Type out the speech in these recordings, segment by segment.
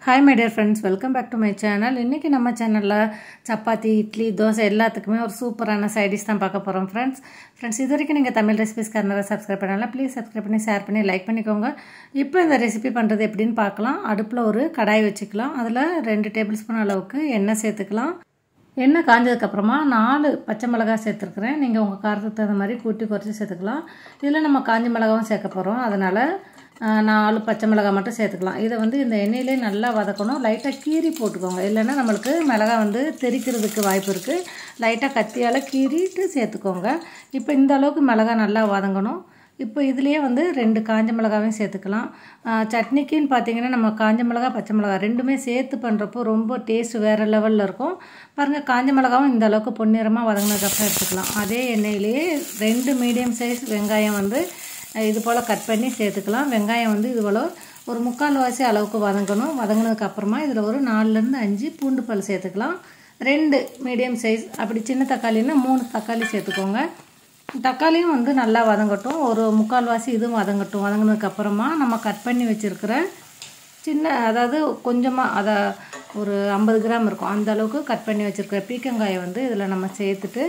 hi my dear friends welcome back to my channel இன்றைக்கி நம்ம சேனலில் சப்பாத்தி இட்லி தோசை எல்லாத்துக்குமே ஒரு சூப்பரான சைடிஷ் தான் பார்க்க போகிறோம் ஃப்ரெண்ட்ஸ் ஃப்ரெண்ட்ஸ் இது வரைக்கும் நீங்கள் தமிழ் ரெசிபிஸ் கர்னரை சப்ஸ்கிரைப் பண்ணலாம் ப்ளீஸ் சப்ஸ்கிரைப் பண்ணி ஷேர் பண்ணி லைக் பண்ணிக்கோங்க இப்போ இந்த ரெசிபி பண்ணுறது எப்படின்னு பார்க்கலாம் அடுப்பில் ஒரு கடாய் வச்சுக்கலாம் அதில் ரெண்டு டேபிள் ஸ்பூன் அளவுக்கு எண்ணெய் சேர்த்துக்கலாம் எண்ணெய் காஞ்சதுக்கப்புறமா நாலு பச்சை மிளகாய் சேர்த்துருக்குறேன் நீங்கள் உங்கள் காரத்துக்கு தகுந்த மாதிரி கூட்டி குறைச்சி சேர்த்துக்கலாம் இதில் நம்ம காஞ்ச மிளகாவும் சேர்க்க போகிறோம் அதனால் நாலு பச்சை மிளகாய் மட்டும் சேர்த்துக்கலாம் இதை வந்து இந்த எண்ணெயிலே நல்லா வதக்கணும் லைட்டாக கீறி போட்டுக்கோங்க இல்லைன்னா நம்மளுக்கு மிளகாய் வந்து தெறிக்கிறதுக்கு வாய்ப்பு இருக்குது லைட்டாக கத்தியால் கீறிட்டு சேர்த்துக்கோங்க இப்போ இந்த அளவுக்கு மிளகாய் நல்லா வதங்கணும் இப்போ இதுலேயே வந்து ரெண்டு காஞ்ச மிளகாவையும் சேர்த்துக்கலாம் சட்னிக்குன்னு பார்த்தீங்கன்னா நம்ம காஞ்ச மிளகா பச்சை மிளகா ரெண்டுமே சேர்த்து பண்ணுறப்போ ரொம்ப டேஸ்ட் வேறு லெவலில் இருக்கும் பாருங்கள் காஞ்ச மிளகாவும் இந்த அளவுக்கு பொன்னிறமாக வதங்கினதுக்கப்புறம் எடுத்துக்கலாம் அதே எண்ணெயிலேயே ரெண்டு மீடியம் சைஸ் வெங்காயம் வந்து இது போல் கட் பண்ணி சேர்த்துக்கலாம் வெங்காயம் வந்து இது போல் ஒரு முக்கால் வாசி அளவுக்கு வதங்கணும் வதங்கினதுக்கப்புறமா இதில் ஒரு நாலுலேருந்து அஞ்சு பூண்டு பல் சேர்த்துக்கலாம் ரெண்டு மீடியம் சைஸ் அப்படி சின்ன தக்காளின்னா மூணு தக்காளி சேர்த்துக்கோங்க தக்காளியும் வந்து நல்லா வதங்கட்டும் ஒரு முக்கால் வாசி இதுவும் வதங்கட்டும் வதங்கினதுக்கப்புறமா நம்ம கட் பண்ணி வச்சுருக்கிற சின்ன அதாவது கொஞ்சமாக அதை ஒரு ஐம்பது கிராம் இருக்கும் அந்த அளவுக்கு கட் பண்ணி வச்சுருக்கிற பீக்கங்காயை வந்து இதில் நம்ம சேர்த்துட்டு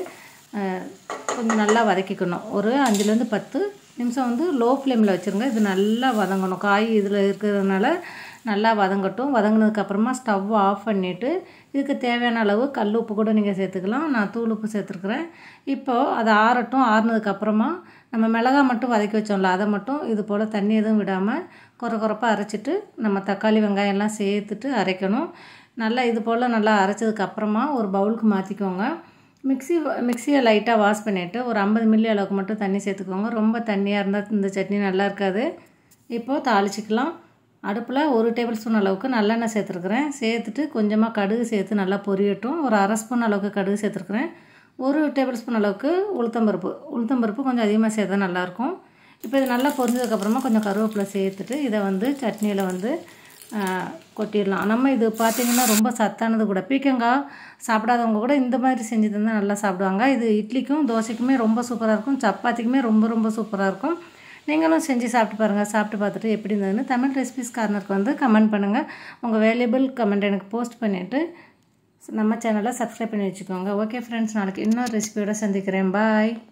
கொஞ்சம் நல்லா வதக்கிக்கணும் ஒரு அஞ்சுலேருந்து பத்து நிமிஷம் வந்து லோ ஃப்ளேமில் வச்சுருங்க இது நல்லா வதங்கணும் காய் இதில் இருக்கிறதுனால நல்லா வதங்கட்டும் வதங்கினதுக்கப்புறமா ஸ்டவ் ஆஃப் பண்ணிவிட்டு இதுக்கு தேவையான அளவு கல் உப்பு கூட நீங்கள் சேர்த்துக்கலாம் நான் தூள் உப்பு சேர்த்துருக்குறேன் இப்போது அது ஆறட்டும் ஆறுனதுக்கப்புறமா நம்ம மிளகா மட்டும் வதக்கி வச்சோம்ல அதை மட்டும் இது போல் தண்ணி எதுவும் விடாமல் குறை குறைப்பாக அரைச்சிட்டு நம்ம தக்காளி வெங்காயம்லாம் சேர்த்துட்டு அரைக்கணும் நல்லா இது போல் நல்லா அரைச்சதுக்கப்புறமா ஒரு பவுலுக்கு மாற்றிக்கோங்க மிக்சி மிக்சியை லைட்டாக வாஷ் பண்ணிவிட்டு ஒரு ஐம்பது மில்லி அளவுக்கு மட்டும் தண்ணி சேர்த்துக்கோங்க ரொம்ப தண்ணியாக இருந்தால் இந்த சட்னி நல்லா இருக்காது இப்போது தாளிச்சிக்கலாம் அடுப்பில் ஒரு டேபிள் ஸ்பூன் அளவுக்கு நல்லெண்ணெய் சேர்த்துருக்குறேன் சேர்த்துட்டு கொஞ்சமாக கடுகு சேர்த்து நல்லா பொரியட்டும் ஒரு அரை ஸ்பூன் அளவுக்கு கடுகு சேர்த்துருக்குறேன் ஒரு டேபிள் ஸ்பூன் அளவுக்கு உளுத்தம்பருப்பு உளுத்தம்பருப்பு கொஞ்சம் அதிகமாக சேர்த்தா நல்லாயிருக்கும் இப்போ இது நல்லா பொரிஞ்சதுக்கப்புறமா கொஞ்சம் கருவேப்பிலை சேர்த்துட்டு இதை வந்து சட்னியில் வந்து கொட்டிடலாம் நம்ம இது பார்த்திங்கன்னா ரொம்ப சத்தானது கூட பீக்கங்காய் சாப்பிடாதவங்க கூட இந்த மாதிரி செஞ்சு தந்தால் நல்லா சாப்பிடுவாங்க இது இட்லிக்கும் தோசைக்குமே ரொம்ப சூப்பராக இருக்கும் சப்பாத்திக்குமே ரொம்ப ரொம்ப சூப்பராக இருக்கும் நீங்களும் செஞ்சு சாப்பிட்டு பாருங்கள் சாப்பிட்டு பார்த்துட்டு எப்படி இருந்ததுன்னு தமிழ் ரெசிபிஸ் கார்னருக்கு வந்து கமெண்ட் பண்ணுங்கள் உங்கள் வேல்யூபிள் கமெண்ட் எனக்கு போஸ்ட் பண்ணிவிட்டு நம்ம சேனலை சப்ஸ்கிரைப் பண்ணி வச்சுக்கோங்க ஓகே ஃப்ரெண்ட்ஸ் நாளைக்கு இன்னொரு ரெசிபியோட சந்திக்கிறேன் பாய்